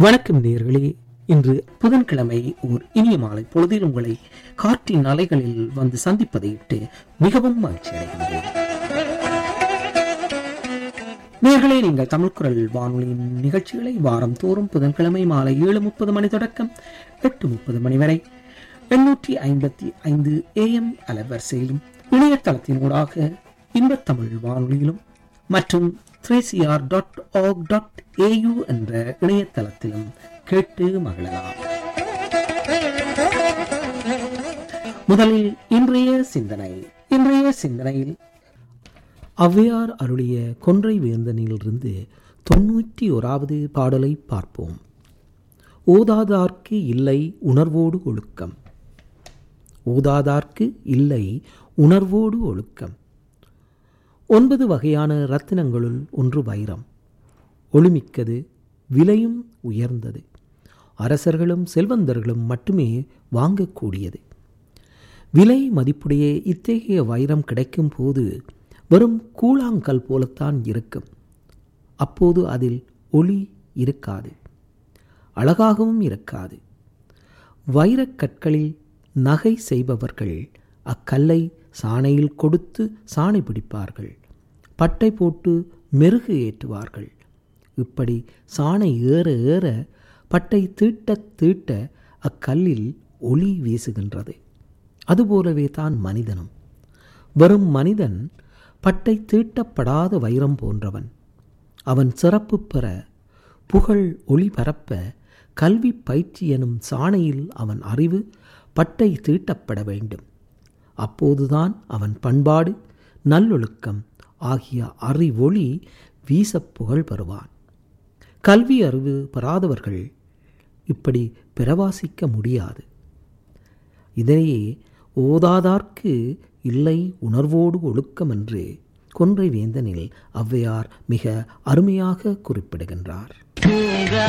வணக்கம் நேயர்களே இன்று புதன்கிழமை ஓர் இனிய மாலை பொழுதில் உங்களை காற்றின் அலைகளில் வந்து சந்திப்பதையிட்டு மிகவும் மகிழ்ச்சி அடைகின்றேன் நேர்களே நீங்கள் தமிழ்குரல் வானொலியின் நிகழ்ச்சிகளை வாரம் தோறும் புதன்கிழமை மாலை ஏழு முப்பது மணி தொடக்கம் எட்டு முப்பது மணி வரை எண்ணூற்றி ஐம்பத்தி ஐந்து ஏஎம் அலைவரிசையிலும் இணையதளத்தினூடாக இன்பத்தமிழ் வானொலியிலும் மற்றும் three C R dot org dot AU என்ற இணையதளத்திலும் கேட்டு மகிழலாம் முதலில் இன்றைய சிந்தனை இன்றைய சிந்தனையில் ஔவையார் அருளிய கொன்றை வேந்தனிலிருந்து தொன்னூற்றி ஓராவது பாடலை பார்ப்போம் ஓதாதார்க்கு இல்லை உணர்வோடு ஒழுக்கம் ஓதாதார்க்கு இல்லை உணர்வோடு ஒழுக்கம் ஒன்பது வகையான ரத்தினங்களுள் ஒன்று வைரம் ஒளிமிக்கது விலையும் உயர்ந்தது அரசர்களும் செல்வந்தர்களும் மட்டுமே வாங்கக்கூடியது விலை மதிப்புடைய இத்தகைய வைரம் கிடைக்கும் போது வெறும் கூழாங்கல் போலத்தான் இருக்கும் அப்போது அதில் ஒளி இருக்காது அழகாகவும் இருக்காது வைரக்கற்களில் நகை செய்பவர்கள் அக்கல்லை சாணையில் கொடுத்து சாணை பிடிப்பார்கள் பட்டை போட்டு மெருகு ஏற்றுவார்கள் இப்படி சாணை ஏற ஏற பட்டை தீட்ட தீட்ட அக்கல்லில் ஒளி வீசுகின்றது அதுபோலவே தான் மனிதனும் வெறும் மனிதன் பட்டை தீட்டப்படாத வைரம் போன்றவன் அவன் சிறப்பு பெற புகழ் ஒளி பரப்ப கல்வி பயிற்சி எனும் சாணையில் அவன் அறிவு பட்டை தீட்டப்பட வேண்டும் அப்போதுதான் அவன் பண்பாடு நல்லொழுக்கம் ஆகிய அறிவொளி வீச புகழ் பெறுவான் கல்வி அறிவு பெறாதவர்கள் இப்படி பிரவாசிக்க முடியாது இதனையே ஓதாதார்க்கு இல்லை உணர்வோடு ஒழுக்கம் என்று கொன்றை வேந்தனில் ஔவையார் மிக அருமையாக குறிப்பிடுகின்றார்